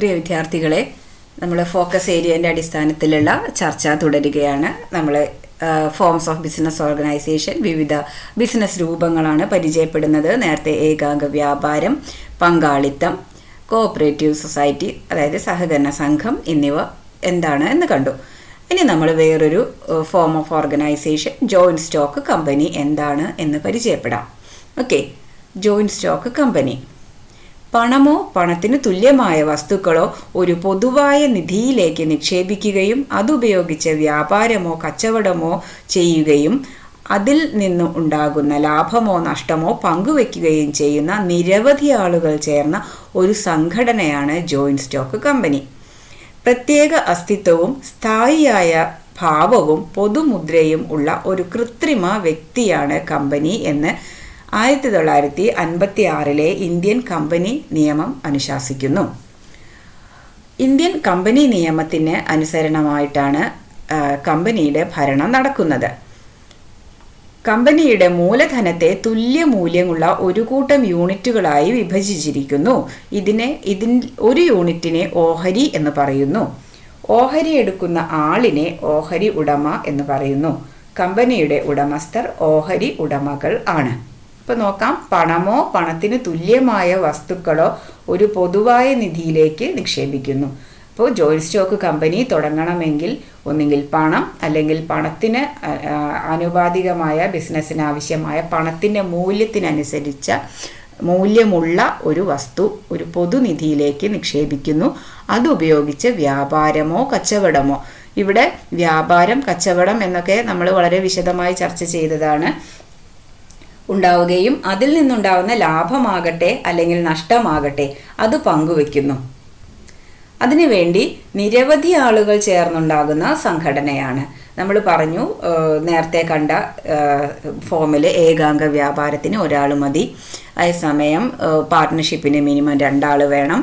പ്രിയ വിദ്യാർത്ഥികളെ നമ്മൾ ഫോക്കസ് ഏരിയൻ്റെ അടിസ്ഥാനത്തിലുള്ള ചർച്ച തുടരുകയാണ് നമ്മൾ ഫോംസ് ഓഫ് ബിസിനസ് ഓർഗനൈസേഷൻ വിവിധ ബിസിനസ് രൂപങ്ങളാണ് പരിചയപ്പെടുന്നത് നേരത്തെ ഏകാംഗ വ്യാപാരം പങ്കാളിത്തം കോഓപ്പറേറ്റീവ് സൊസൈറ്റി അതായത് സഹകരണ സംഘം എന്നിവ എന്താണ് എന്ന് കണ്ടു ഇനി നമ്മൾ വേറൊരു form of organisation joint stock company എന്താണ് എന്ന് പരിചയപ്പെടാം ഓക്കെ ജോയിൻറ്റ് സ്റ്റോക്ക് കമ്പനി പണമോ പണത്തിന് തുല്യമായ വസ്തുക്കളോ ഒരു പൊതുവായ നിധിയിലേക്ക് നിക്ഷേപിക്കുകയും അതുപയോഗിച്ച് വ്യാപാരമോ കച്ചവടമോ ചെയ്യുകയും അതിൽ നിന്നും ഉണ്ടാകുന്ന ലാഭമോ നഷ്ടമോ പങ്കുവെക്കുകയും ചെയ്യുന്ന നിരവധി ആളുകൾ ചേർന്ന ഒരു സംഘടനയാണ് ജോയിൻറ്റ് സ്റ്റോക്ക് കമ്പനി പ്രത്യേക അസ്തിത്വവും സ്ഥായിയായ ഭാവവും പൊതുമുദ്രയും ഉള്ള ഒരു കൃത്രിമ വ്യക്തിയാണ് കമ്പനി എന്ന് ആയിരത്തി തൊള്ളായിരത്തി അൻപത്തി ആറിലെ ഇന്ത്യൻ കമ്പനി നിയമം അനുശാസിക്കുന്നു ഇന്ത്യൻ കമ്പനി നിയമത്തിന് അനുസരണമായിട്ടാണ് കമ്പനിയുടെ ഭരണം നടക്കുന്നത് കമ്പനിയുടെ മൂലധനത്തെ തുല്യ മൂല്യമുള്ള ഒരു കൂട്ടം യൂണിറ്റുകളായി വിഭജിച്ചിരിക്കുന്നു ഇതിനെ ഇതിൻ ഒരു യൂണിറ്റിനെ ഓഹരി എന്ന് പറയുന്നു ഓഹരി എടുക്കുന്ന ആളിനെ ഓഹരി ഉടമ എന്ന് പറയുന്നു കമ്പനിയുടെ ഉടമസ്ഥർ ഓഹരി ഉടമകൾ ആണ് ഇപ്പൊ നോക്കാം പണമോ പണത്തിന് തുല്യമായ വസ്തുക്കളോ ഒരു പൊതുവായ നിധിയിലേക്ക് നിക്ഷേപിക്കുന്നു അപ്പോൾ ജോയിൻറ്റ് സ്റ്റോക്ക് കമ്പനി തുടങ്ങണമെങ്കിൽ ഒന്നുകിൽ പണം അല്ലെങ്കിൽ പണത്തിന് ആനുപാതികമായ ബിസിനസ്സിന് ആവശ്യമായ പണത്തിൻ്റെ മൂല്യത്തിനനുസരിച്ച മൂല്യമുള്ള ഒരു വസ്തു ഒരു പൊതുനിധിയിലേക്ക് നിക്ഷേപിക്കുന്നു അതുപയോഗിച്ച് വ്യാപാരമോ കച്ചവടമോ ഇവിടെ വ്യാപാരം കച്ചവടം എന്നൊക്കെ നമ്മൾ വളരെ വിശദമായി ചർച്ച ചെയ്തതാണ് ഉണ്ടാവുകയും അതിൽ നിന്നുണ്ടാവുന്ന ലാഭമാകട്ടെ അല്ലെങ്കിൽ നഷ്ടമാകട്ടെ അത് പങ്കുവെക്കുന്നു അതിനുവേണ്ടി നിരവധി ആളുകൾ ചേർന്നുണ്ടാകുന്ന സംഘടനയാണ് നമ്മൾ പറഞ്ഞു നേരത്തെ കണ്ട ഫോമിൽ ഏകാംഗ വ്യാപാരത്തിന് ഒരാൾ മതി അതേസമയം പാർട്ട്ണർഷിപ്പിന് മിനിമം രണ്ടാൾ വേണം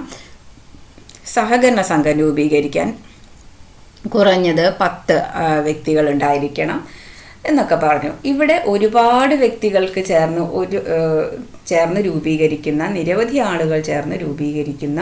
സഹകരണ സംഘം രൂപീകരിക്കാൻ കുറഞ്ഞത് പത്ത് വ്യക്തികൾ ഉണ്ടായിരിക്കണം എന്നൊക്കെ പറഞ്ഞു ഇവിടെ ഒരുപാട് വ്യക്തികൾക്ക് ചേർന്ന് ഒരു ചേർന്ന് രൂപീകരിക്കുന്ന നിരവധി ആളുകൾ ചേർന്ന് രൂപീകരിക്കുന്ന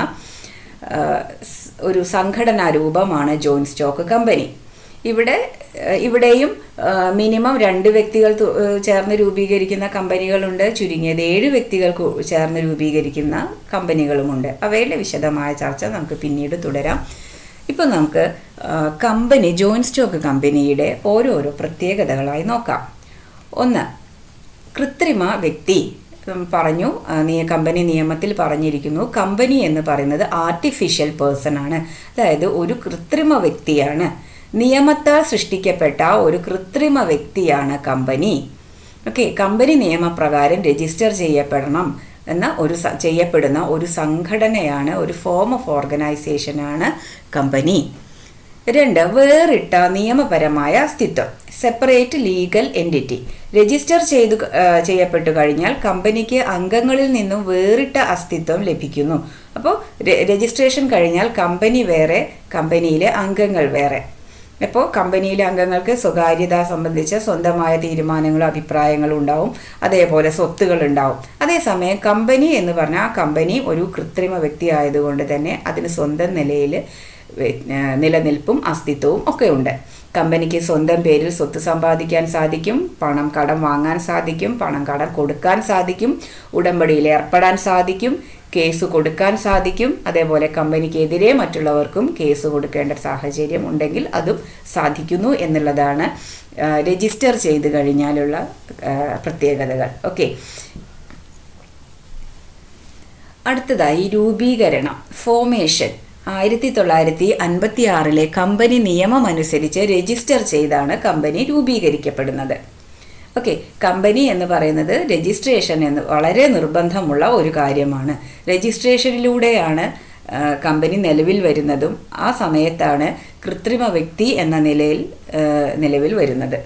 ഒരു സംഘടനാ രൂപമാണ് ജോയിൻറ്റ് സ്റ്റോക്ക് കമ്പനി ഇവിടെ ഇവിടെയും മിനിമം രണ്ട് വ്യക്തികൾ ചേർന്ന് രൂപീകരിക്കുന്ന കമ്പനികളുണ്ട് ചുരുങ്ങിയത് ഏഴ് വ്യക്തികൾ ചേർന്ന് രൂപീകരിക്കുന്ന കമ്പനികളുമുണ്ട് അവയുടെ വിശദമായ ചർച്ച നമുക്ക് പിന്നീട് തുടരാം ഇപ്പം നമുക്ക് കമ്പനി ജോയിൻറ്റ് സ്റ്റോക്ക് കമ്പനിയുടെ ഓരോരോ പ്രത്യേകതകളായി നോക്കാം ഒന്ന് കൃത്രിമ വ്യക്തി പറഞ്ഞു നിയ കമ്പനി നിയമത്തിൽ പറഞ്ഞിരിക്കുന്നു കമ്പനി എന്ന് പറയുന്നത് ആർട്ടിഫിഷ്യൽ പേഴ്സൺ ആണ് അതായത് ഒരു കൃത്രിമ വ്യക്തിയാണ് നിയമത്താൽ സൃഷ്ടിക്കപ്പെട്ട ഒരു കൃത്രിമ വ്യക്തിയാണ് കമ്പനി ഓക്കെ കമ്പനി നിയമപ്രകാരം രജിസ്റ്റർ ചെയ്യപ്പെടണം എന്ന ഒരു ചെയ്യപ്പെടുന്ന ഒരു സംഘടനയാണ് ഒരു ഫോം ഓഫ് ഓർഗനൈസേഷനാണ് കമ്പനി രണ്ട് വേറിട്ട നിയമപരമായ അസ്തിത്വം സെപ്പറേറ്റ് ലീഗൽ എൻറ്റിറ്റി രജിസ്റ്റർ ചെയ്തു ചെയ്യപ്പെട്ടു കഴിഞ്ഞാൽ കമ്പനിക്ക് അംഗങ്ങളിൽ നിന്നും വേറിട്ട അസ്തിത്വം ലഭിക്കുന്നു അപ്പോൾ രജിസ്ട്രേഷൻ കഴിഞ്ഞാൽ കമ്പനി വേറെ കമ്പനിയിലെ അംഗങ്ങൾ വേറെ അപ്പോൾ കമ്പനിയിലെ അംഗങ്ങൾക്ക് സ്വകാര്യത സംബന്ധിച്ച സ്വന്തമായ തീരുമാനങ്ങളും അഭിപ്രായങ്ങളും ഉണ്ടാവും അതേപോലെ സ്വത്തുകൾ ഉണ്ടാവും അതേസമയം കമ്പനി എന്ന് പറഞ്ഞാൽ ആ കമ്പനി ഒരു കൃത്രിമ വ്യക്തി ആയതുകൊണ്ട് തന്നെ അതിന് സ്വന്തം നിലയിൽ നിലനിൽപ്പും അസ്തിത്വവും ഒക്കെ ഉണ്ട് കമ്പനിക്ക് സ്വന്തം പേരിൽ സ്വത്ത് സമ്പാദിക്കാൻ സാധിക്കും പണം കടം വാങ്ങാൻ സാധിക്കും പണം കടം കൊടുക്കാൻ സാധിക്കും ഉടമ്പടിയിൽ ഏർപ്പെടാൻ സാധിക്കും കേസ് കൊടുക്കാൻ സാധിക്കും അതേപോലെ കമ്പനിക്കെതിരെ മറ്റുള്ളവർക്കും കേസ് കൊടുക്കേണ്ട സാഹചര്യം ഉണ്ടെങ്കിൽ അതും സാധിക്കുന്നു എന്നുള്ളതാണ് രജിസ്റ്റർ ചെയ്ത് കഴിഞ്ഞാലുള്ള പ്രത്യേകതകൾ ഓക്കെ അടുത്തതായി രൂപീകരണം ഫോമേഷൻ ആയിരത്തി തൊള്ളായിരത്തി അൻപത്തി ആറിലെ കമ്പനി നിയമം അനുസരിച്ച് രജിസ്റ്റർ ചെയ്താണ് കമ്പനി രൂപീകരിക്കപ്പെടുന്നത് ഓക്കെ കമ്പനി എന്ന് പറയുന്നത് രജിസ്ട്രേഷൻ എന്ന് വളരെ നിർബന്ധമുള്ള ഒരു കാര്യമാണ് രജിസ്ട്രേഷനിലൂടെയാണ് കമ്പനി നിലവിൽ വരുന്നതും ആ സമയത്താണ് കൃത്രിമ വ്യക്തി എന്ന നിലയിൽ നിലവിൽ വരുന്നത്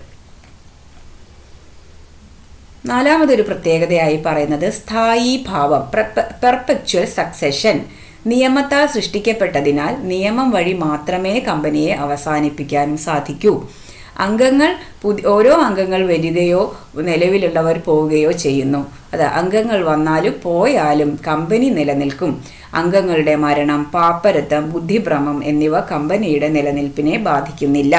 നാലാമതൊരു പ്രത്യേകതയായി പറയുന്നത് സ്ഥായി ഭാവം പെർപ്പക്ച്വൽ സക്സഷൻ നിയമത്താൽ സൃഷ്ടിക്കപ്പെട്ടതിനാൽ നിയമം വഴി മാത്രമേ കമ്പനിയെ അവസാനിപ്പിക്കാനും സാധിക്കൂ അംഗങ്ങൾ പുതി ഓരോ അംഗങ്ങൾ വരികയോ നിലവിലുള്ളവർ പോവുകയോ ചെയ്യുന്നു അത് അംഗങ്ങൾ വന്നാലും പോയാലും കമ്പനി നിലനിൽക്കും അംഗങ്ങളുടെ മരണം പാപ്പരത്തം ബുദ്ധിഭ്രമം എന്നിവ കമ്പനിയുടെ നിലനിൽപ്പിനെ ബാധിക്കുന്നില്ല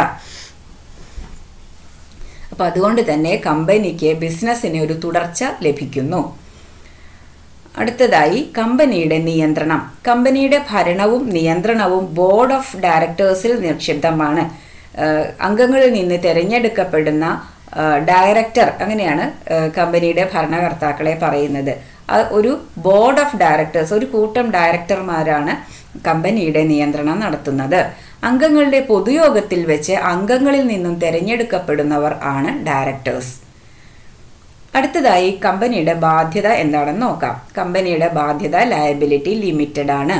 അപ്പോൾ അതുകൊണ്ട് തന്നെ കമ്പനിക്ക് ബിസിനസ്സിന് ഒരു തുടർച്ച ലഭിക്കുന്നു അടുത്തതായി കമ്പനിയുടെ നിയന്ത്രണം കമ്പനിയുടെ ഭരണവും നിയന്ത്രണവും ബോർഡ് ഓഫ് ഡയറക്ടേഴ്സിൽ നിക്ഷിപ്തമാണ് അംഗങ്ങളിൽ നിന്ന് തിരഞ്ഞെടുക്കപ്പെടുന്ന ഡയറക്ടർ അങ്ങനെയാണ് കമ്പനിയുടെ ഭരണകർത്താക്കളെ പറയുന്നത് ഒരു ബോർഡ് ഓഫ് ഡയറക്ടേഴ്സ് ഒരു കൂട്ടം ഡയറക്ടർമാരാണ് കമ്പനിയുടെ നിയന്ത്രണം നടത്തുന്നത് അംഗങ്ങളുടെ പൊതുയോഗത്തിൽ വെച്ച് അംഗങ്ങളിൽ നിന്നും തിരഞ്ഞെടുക്കപ്പെടുന്നവർ ആണ് ഡയറക്ടേഴ്സ് അടുത്തതായി കമ്പനിയുടെ ബാധ്യത എന്താണെന്ന് നോക്കാം കമ്പനിയുടെ ബാധ്യത ലയബിലിറ്റി ലിമിറ്റഡ് ആണ്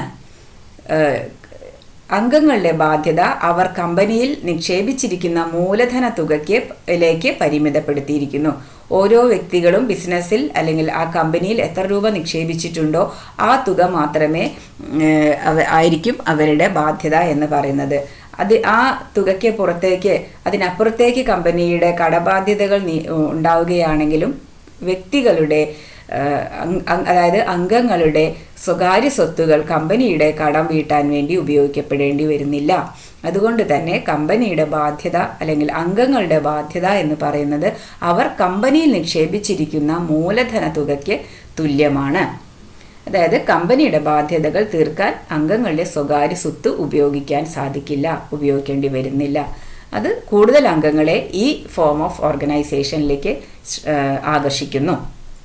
അംഗങ്ങളുടെ ബാധ്യത അവർ കമ്പനിയിൽ നിക്ഷേപിച്ചിരിക്കുന്ന മൂലധന തുകയ്ക്ക് ലേക്ക് പരിമിതപ്പെടുത്തിയിരിക്കുന്നു ഓരോ വ്യക്തികളും ബിസിനസ്സിൽ അല്ലെങ്കിൽ ആ കമ്പനിയിൽ എത്ര രൂപ നിക്ഷേപിച്ചിട്ടുണ്ടോ ആ തുക മാത്രമേ ആയിരിക്കും അവരുടെ ബാധ്യത എന്ന് പറയുന്നത് അത് ആ തുകയ്ക്ക് പുറത്തേക്ക് അതിനപ്പുറത്തേക്ക് കമ്പനിയുടെ കടബാധ്യതകൾ ഉണ്ടാവുകയാണെങ്കിലും വ്യക്തികളുടെ അതായത് അംഗങ്ങളുടെ സ്വകാര്യ സ്വത്തുകൾ കമ്പനിയുടെ കടം വീട്ടാൻ വേണ്ടി ഉപയോഗിക്കപ്പെടേണ്ടി വരുന്നില്ല അതുകൊണ്ട് തന്നെ കമ്പനിയുടെ ബാധ്യത അല്ലെങ്കിൽ അംഗങ്ങളുടെ ബാധ്യത എന്ന് പറയുന്നത് അവർ കമ്പനിയിൽ നിക്ഷേപിച്ചിരിക്കുന്ന മൂലധന തുകയ്ക്ക് തുല്യമാണ് അതായത് കമ്പനിയുടെ ബാധ്യതകൾ തീർക്കാൻ അംഗങ്ങളുടെ സ്വകാര്യ സ്വത്ത് ഉപയോഗിക്കാൻ സാധിക്കില്ല ഉപയോഗിക്കേണ്ടി വരുന്നില്ല അത് കൂടുതൽ അംഗങ്ങളെ ഈ ഫോം ഓഫ് ഓർഗനൈസേഷനിലേക്ക് ആകർഷിക്കുന്നു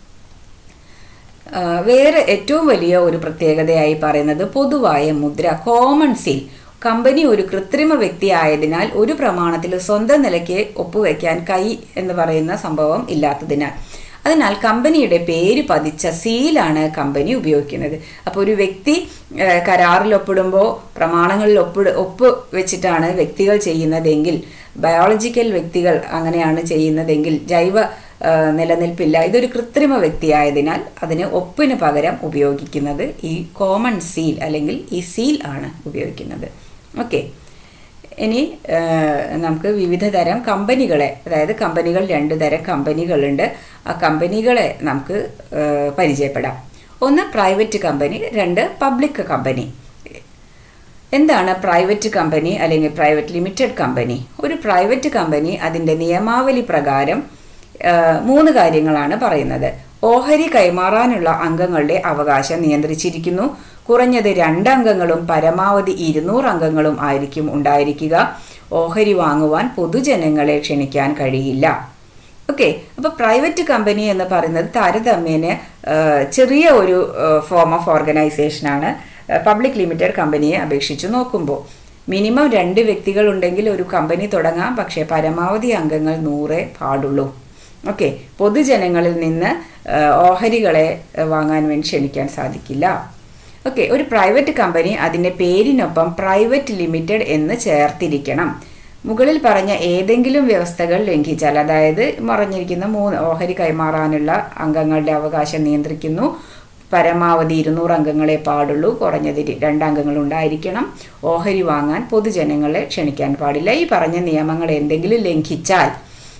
വേറെ ഏറ്റവും വലിയ ഒരു പ്രത്യേകതയായി പറയുന്നത് പൊതുവായ മുദ്ര കോമൺ സീൽ കമ്പനി ഒരു കൃത്രിമ വ്യക്തി ആയതിനാൽ ഒരു പ്രമാണത്തിൽ സ്വന്തം നിലയ്ക്ക് ഒപ്പുവെക്കാൻ കൈ എന്ന് പറയുന്ന സംഭവം ഇല്ലാത്തതിനാൽ അതിനാൽ കമ്പനിയുടെ പേര് പതിച്ച സീലാണ് കമ്പനി ഉപയോഗിക്കുന്നത് അപ്പോൾ ഒരു വ്യക്തി കരാറിൽ ഒപ്പിടുമ്പോൾ പ്രമാണങ്ങളിൽ ഒപ്പിട് ഒപ്പ് വെച്ചിട്ടാണ് വ്യക്തികൾ ചെയ്യുന്നതെങ്കിൽ ബയോളജിക്കൽ വ്യക്തികൾ അങ്ങനെയാണ് ചെയ്യുന്നതെങ്കിൽ ജൈവ നിലനിൽപ്പില്ല ഇതൊരു കൃത്രിമ വ്യക്തിയായതിനാൽ അതിന് ഒപ്പിന് പകരം ഉപയോഗിക്കുന്നത് ഈ കോമൺ സീൽ അല്ലെങ്കിൽ ഈ സീൽ ആണ് ഉപയോഗിക്കുന്നത് ഓക്കെ ഇനി നമുക്ക് വിവിധ തരം കമ്പനികളെ അതായത് കമ്പനികൾ രണ്ട് തരം കമ്പനികളുണ്ട് ആ കമ്പനികളെ നമുക്ക് പരിചയപ്പെടാം ഒന്ന് പ്രൈവറ്റ് കമ്പനി രണ്ട് പബ്ലിക് കമ്പനി എന്താണ് പ്രൈവറ്റ് കമ്പനി അല്ലെങ്കിൽ പ്രൈവറ്റ് ലിമിറ്റഡ് കമ്പനി ഒരു പ്രൈവറ്റ് കമ്പനി അതിൻ്റെ നിയമാവലി പ്രകാരം മൂന്ന് കാര്യങ്ങളാണ് പറയുന്നത് ഓഹരി കൈമാറാനുള്ള അംഗങ്ങളുടെ അവകാശം നിയന്ത്രിച്ചിരിക്കുന്നു കുറഞ്ഞത് രണ്ട് അംഗങ്ങളും പരമാവധി ഇരുന്നൂറ് അംഗങ്ങളും ആയിരിക്കും ഉണ്ടായിരിക്കുക ഓഹരി വാങ്ങുവാൻ പൊതുജനങ്ങളെ ക്ഷണിക്കാൻ കഴിയില്ല ഓക്കെ അപ്പോൾ പ്രൈവറ്റ് കമ്പനി എന്ന് പറയുന്നത് താരതമ്യേന ചെറിയ ഒരു ഫോം ഓഫ് ഓർഗനൈസേഷനാണ് പബ്ലിക് ലിമിറ്റഡ് കമ്പനിയെ അപേക്ഷിച്ച് നോക്കുമ്പോൾ മിനിമം രണ്ട് വ്യക്തികൾ ഉണ്ടെങ്കിൽ ഒരു കമ്പനി തുടങ്ങാം പക്ഷേ പരമാവധി അംഗങ്ങൾ നൂറേ പാടുള്ളൂ ഓക്കെ പൊതുജനങ്ങളിൽ നിന്ന് ഓഹരികളെ വാങ്ങാൻ വേണ്ടി ക്ഷണിക്കാൻ സാധിക്കില്ല ഓക്കെ ഒരു പ്രൈവറ്റ് കമ്പനി അതിൻ്റെ പേരിനൊപ്പം പ്രൈവറ്റ് ലിമിറ്റഡ് എന്ന് ചേർത്തിരിക്കണം മുകളിൽ പറഞ്ഞ ഏതെങ്കിലും വ്യവസ്ഥകൾ ലംഘിച്ചാൽ അതായത് മറഞ്ഞിരിക്കുന്ന മൂന്ന് ഓഹരി കൈമാറാനുള്ള അംഗങ്ങളുടെ അവകാശം നിയന്ത്രിക്കുന്നു പരമാവധി ഇരുന്നൂറ് അംഗങ്ങളെ പാടുള്ളൂ കുറഞ്ഞത് രണ്ടംഗങ്ങൾ ഉണ്ടായിരിക്കണം ഓഹരി വാങ്ങാൻ പൊതുജനങ്ങളെ ക്ഷണിക്കാൻ പാടില്ല ഈ പറഞ്ഞ നിയമങ്ങൾ എന്തെങ്കിലും ലംഘിച്ചാൽ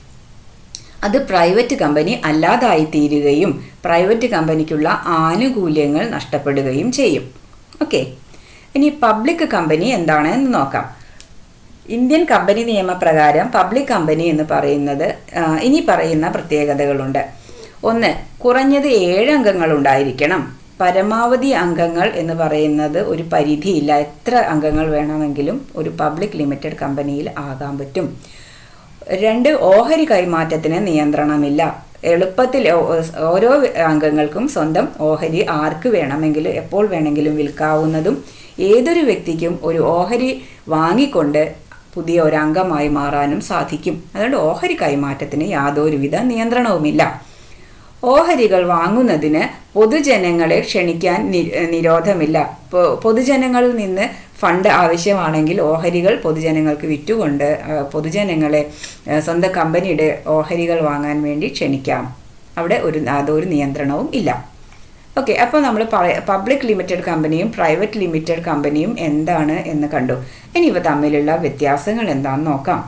അത് പ്രൈവറ്റ് കമ്പനി അല്ലാതായി തീരുകയും പ്രൈവറ്റ് കമ്പനിക്കുള്ള ആനുകൂല്യങ്ങൾ നഷ്ടപ്പെടുകയും ചെയ്യും ഓക്കെ ഇനി പബ്ലിക് കമ്പനി എന്താണ് എന്ന് നോക്കാം ഇന്ത്യൻ കമ്പനി നിയമപ്രകാരം പബ്ലിക് കമ്പനി എന്ന് പറയുന്നത് ഇനി പറയുന്ന പ്രത്യേകതകളുണ്ട് ഒന്ന് കുറഞ്ഞത് ഏഴ് അംഗങ്ങൾ ഉണ്ടായിരിക്കണം പരമാവധി അംഗങ്ങൾ എന്ന് പറയുന്നത് ഒരു പരിധിയില്ല എത്ര അംഗങ്ങൾ വേണമെങ്കിലും ഒരു പബ്ലിക് ലിമിറ്റഡ് കമ്പനിയിൽ ആകാൻ പറ്റും രണ്ട് ഓഹരി കൈമാറ്റത്തിന് നിയന്ത്രണമില്ല എളുപ്പത്തിൽ ഓരോ അംഗങ്ങൾക്കും സ്വന്തം ഓഹരി ആർക്ക് വേണമെങ്കിലും എപ്പോൾ വേണമെങ്കിലും വിൽക്കാവുന്നതും ഏതൊരു വ്യക്തിക്കും ഒരു ഓഹരി വാങ്ങിക്കൊണ്ട് പുതിയ ഒരു അംഗമായി മാറാനും സാധിക്കും അതുകൊണ്ട് ഓഹരി കൈമാറ്റത്തിന് യാതൊരുവിധ നിയന്ത്രണവുമില്ല ഓഹരികൾ വാങ്ങുന്നതിന് പൊതുജനങ്ങളെ ക്ഷണിക്കാൻ നിരോധമില്ല പൊതുജനങ്ങളിൽ നിന്ന് ഫണ്ട് ആവശ്യമാണെങ്കിൽ ഓഹരികൾ പൊതുജനങ്ങൾക്ക് വിറ്റുകൊണ്ട് പൊതുജനങ്ങളെ സ്വന്തം കമ്പനിയുടെ ഓഹരികൾ വാങ്ങാൻ വേണ്ടി ക്ഷണിക്കാം അവിടെ ഒരു യാതൊരു നിയന്ത്രണവും ഇല്ല ഓക്കെ അപ്പോൾ നമ്മൾ പബ്ലിക് ലിമിറ്റഡ് കമ്പനിയും പ്രൈവറ്റ് ലിമിറ്റഡ് കമ്പനിയും എന്താണ് എന്ന് കണ്ടു ഇനി ഇവ തമ്മിലുള്ള വ്യത്യാസങ്ങൾ എന്താണെന്ന് നോക്കാം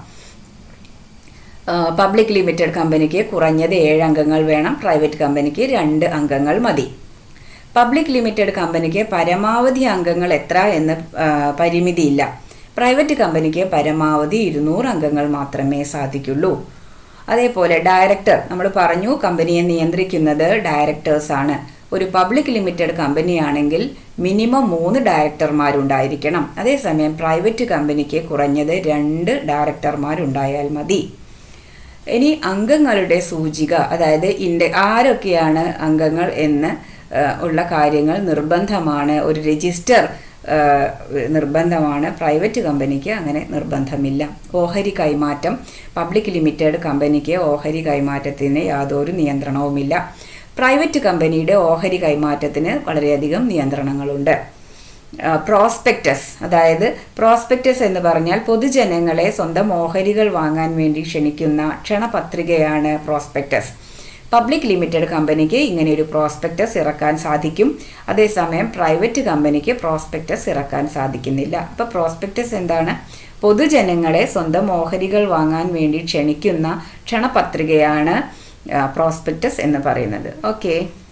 പബ്ലിക് ലിമിറ്റഡ് കമ്പനിക്ക് കുറഞ്ഞത് ഏഴ് അംഗങ്ങൾ വേണം പ്രൈവറ്റ് കമ്പനിക്ക് രണ്ട് അംഗങ്ങൾ മതി പബ്ലിക് ലിമിറ്റഡ് കമ്പനിക്ക് പരമാവധി അംഗങ്ങൾ എത്ര എന്ന് ആ, പരിമിതിയില്ല പ്രൈവറ്റ് കമ്പനിക്ക് പരമാവധി ഇരുന്നൂറ് അംഗങ്ങൾ മാത്രമേ സാധിക്കുള്ളൂ അതേപോലെ ഡയറക്ടർ നമ്മൾ പറഞ്ഞു കമ്പനിയെ നിയന്ത്രിക്കുന്നത് ഡയറക്ടേഴ്സാണ് ഒരു പബ്ലിക് ലിമിറ്റഡ് കമ്പനിയാണെങ്കിൽ മിനിമം മൂന്ന് ഡയറക്ടർമാരുണ്ടായിരിക്കണം അതേസമയം പ്രൈവറ്റ് കമ്പനിക്ക് കുറഞ്ഞത് രണ്ട് ഡയറക്ടർമാരുണ്ടായാൽ മതി ഇനി അംഗങ്ങളുടെ സൂചിക അതായത് ഇൻഡ ആരൊക്കെയാണ് അംഗങ്ങൾ എന്ന് ആ, ഉള്ള കാര്യങ്ങൾ നിർബന്ധമാണ് ഒരു രജിസ്റ്റർ ആ, നിർബന്ധമാണ് പ്രൈവറ്റ് കമ്പനിക്ക് അങ്ങനെ നിർബന്ധമില്ല ഓഹരി കൈമാറ്റം പബ്ലിക് ലിമിറ്റഡ് കമ്പനിക്ക് ഓഹരി കൈമാറ്റത്തിന് യാതൊരു നിയന്ത്രണവുമില്ല പ്രൈവറ്റ് കമ്പനിയുടെ ഓഹരി കൈമാറ്റത്തിന് വളരെയധികം നിയന്ത്രണങ്ങളുണ്ട് പ്രോസ്പെക്ടസ് അതായത് പ്രോസ്പെക്ടസ് എന്ന് പറഞ്ഞാൽ പൊതുജനങ്ങളെ സ്വന്തം ഓഹരികൾ വാങ്ങാൻ വേണ്ടി ക്ഷണിക്കുന്ന ക്ഷണപത്രികയാണ് പ്രോസ്പെക്ടസ് പബ്ലിക് ലിമിറ്റഡ് കമ്പനിക്ക് ഇങ്ങനെ ഒരു പ്രോസ്പെക്ടസ് ഇറക്കാൻ സാധിക്കും അതേസമയം പ്രൈവറ്റ് കമ്പനിക്ക് പ്രോസ്പെക്ടസ് ഇറക്കാൻ സാധിക്കുന്നില്ല അപ്പോൾ പ്രോസ്പെക്ടസ് എന്താണ് പൊതുജനങ്ങളെ സ്വന്തം ഓഹരികൾ വാങ്ങാൻ വേണ്ടി ക്ഷണിക്കുന്ന ക്ഷണപത്രികയാണ് പ്രോസ്പെക്ടസ് എന്ന് പറയുന്നത് ഓക്കെ